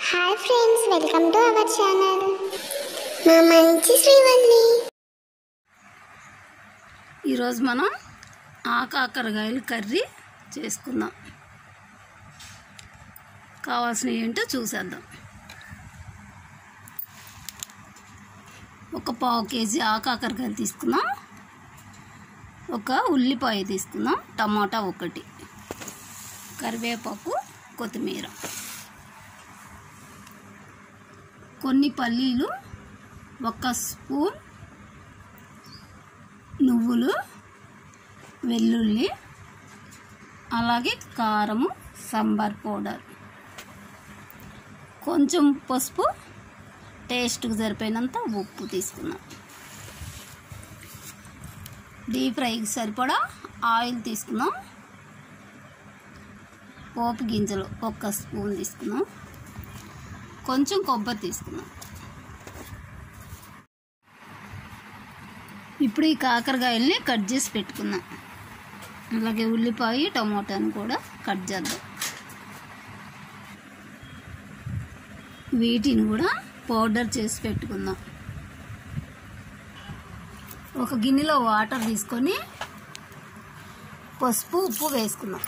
hi friends welcome to our channel మా మంచి శ్రీవల్లి ఈరోజు మనం ఆకాకరకాయలు కర్రీ చేసుకుందాం కావాల్సినవి ఏంటో చూసేద్దాం ఒక పావు కేజీ ఆకాకరకాయలు తీసుకుందాం ఒక ఉల్లిపాయ తీసుకుందాం టమాటా ఒకటి కరివేపాకు కొత్తిమీర కొన్ని పల్లీలు ఒక స్పూన్ నువ్వులు వెల్లుల్లి అలాగే కారము సాంబార్ పౌడర్ కొంచెం పసుపు టేస్ట్కి సరిపోయినంత ఉప్పు తీసుకున్నాం డీప్ ఫ్రైకి సరిపడా ఆయిల్ తీసుకున్నాం పోపు గింజలు ఒక్క స్పూన్ తీసుకున్నాం కొంచెం కొబ్బరి తీసుకున్నాం ఇప్పుడు ఈ కాకరకాయల్ని కట్ చేసి పెట్టుకుందాం అలాగే ఉల్లిపాయ టమోటాను కూడా కట్ చేద్దాం వీటిని కూడా పౌడర్ చేసి పెట్టుకుందాం ఒక గిన్నెలో వాటర్ తీసుకొని పసుపు ఉప్పు వేసుకుందాం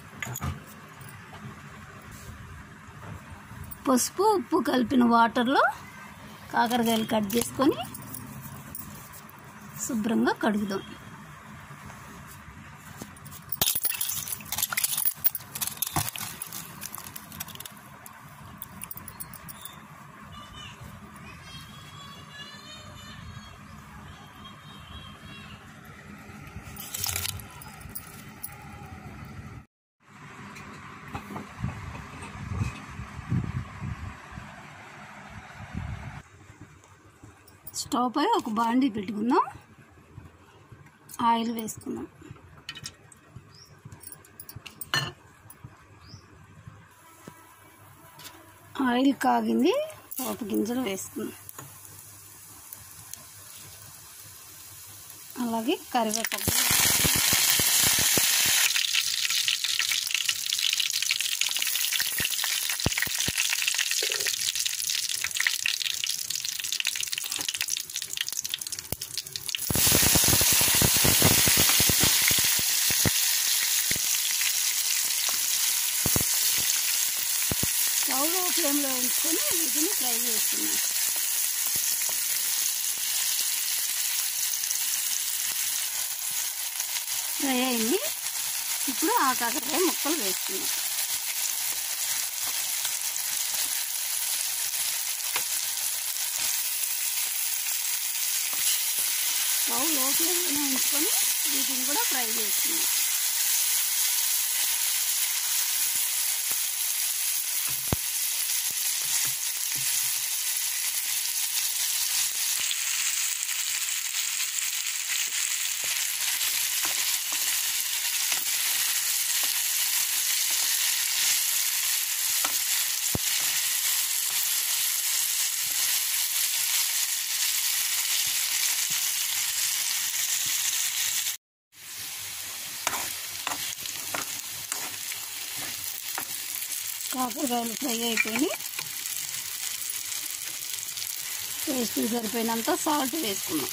పసుపు ఉప్పు కలిపిన వాటర్లో కాకరకాయలు కట్ చేసుకొని శుభ్రంగా కడుగుదాం స్టవ్ పై ఒక బాండీ పెట్టుకుందాం ఆయిల్ వేసుకుందాం ఆయిల్ కాగింది పోపు గింజలు వేసుకుందాం అలాగే కరివేపాకు స్టవ్ ఫ్లేమ్లో ఉంచుకొని వీటిని ఫ్రై చేస్తున్నాం ఫ్రై అయింది ఇప్పుడు ఆ కాకరకాయ ముక్కలు వేస్తున్నాం స్టవ్ లో ఫ్లేమ్లోనే ఉంచుకొని వీటిని కూడా ఫ్రై చేస్తున్నాం కాకరకాయలు ఫ్రై అయిపోయి టేస్ట్ సరిపోయినంత సాల్ట్ వేసుకున్నాం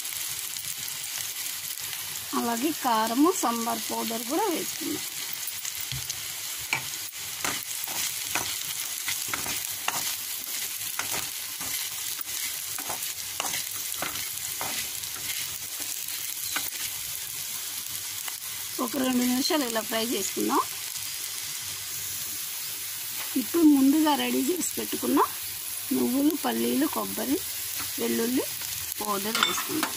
అలాగే కారము సాంబార్ పౌడర్ కూడా వేసుకున్నాం ఒక రెండు నిమిషాలు ఇలా ఫ్రై చేసుకుందాం ఇప్పుడు ముందుగా రెడీ చేసి పెట్టుకున్న నువ్వులు పల్లీలు కొబ్బరి వెల్లుల్లి పౌడర్ వేసుకుందాం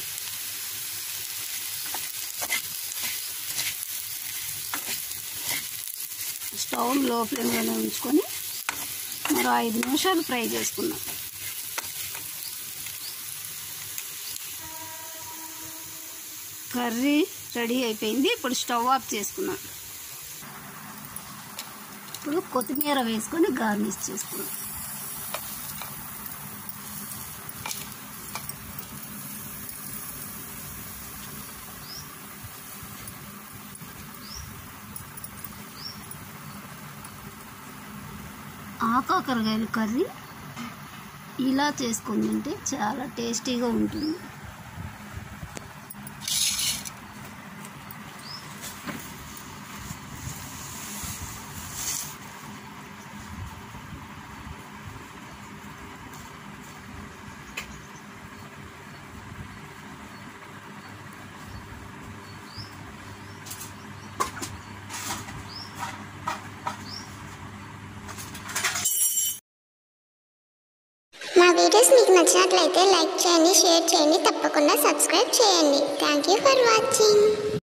స్టవ్ లో ఫ్లేమ్లోనే ఉంచుకొని మరో ఐదు నిమిషాలు ఫ్రై చేసుకుందాం కర్రీ రెడీ అయిపోయింది ఇప్పుడు స్టవ్ ఆఫ్ చేసుకుందాం ఇప్పుడు కొత్తిమీర వేసుకొని గార్నిష్ చేసుకుందాం ఆకాకరకాయల కర్రీ ఇలా చేసుకొని తింటే చాలా టేస్టీగా ఉంటుంది మా వీడియోస్ మీకు నచ్చినట్లయితే లైక్ చేయండి షేర్ చేయండి తప్పకుండా సబ్స్క్రైబ్ చేయండి థ్యాంక్ యూ ఫర్ వాచింగ్